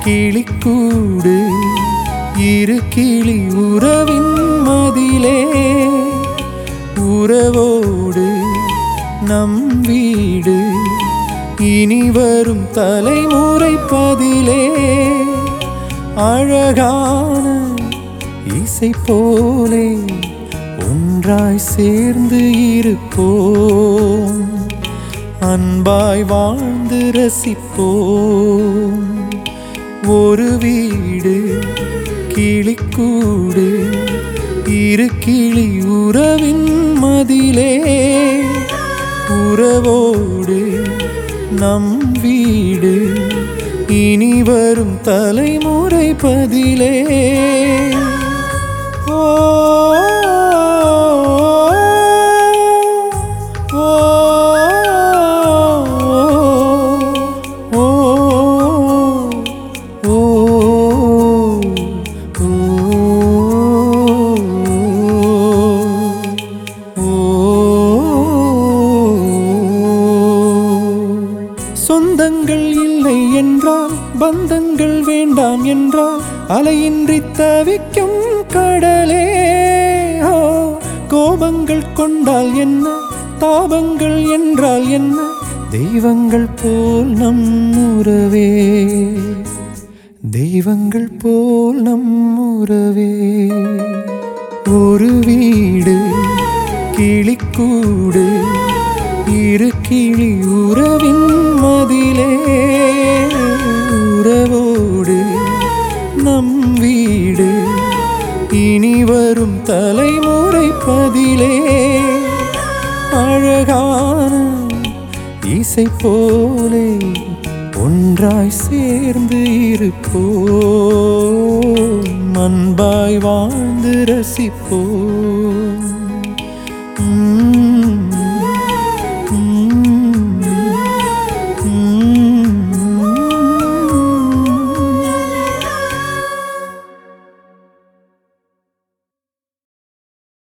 கிளிக்கூடு இரு கிளி உறவின் மதிலே உறவோடு நம் வீடு இனி வரும் தலைமுறை பதிலே அழகான இசை போலே ஒன்றாய் சேர்ந்து இருப்போம் அன்பாய் வாழ்ந்து ரசிப்போம் ஒரு வீடு கிளிக்கூடு இரு கிளி உறவின் மதிலே உறவோடு நம் வீடு இனி வரும் தலைமுறை பதிலே ஓ ஓ ஓ சொந்தங்கள் இல்லை என்றால் பந்தங்கள் வேண்டாம் என்றால் அலையின்றி தவிக்கும் கடலே ஓ, கோபங்கள் கொண்டால் என்ன தாபங்கள் என்றால் என்ன தெய்வங்கள் போல் நம் உறவே தெய்வங்கள் போல் நம் உறவே ஒரு வீடு கிளிக்கூடு இரு கிளி உறவின் மதிலே உறவோடு நம் வீடு இனி வரும் தலைமுறை பதிலே அழகான இசை போலே ஒன்றாய் சேர்ந்து இருப்போம் அன்பாய் வாழ்ந்து ரசிப்போம்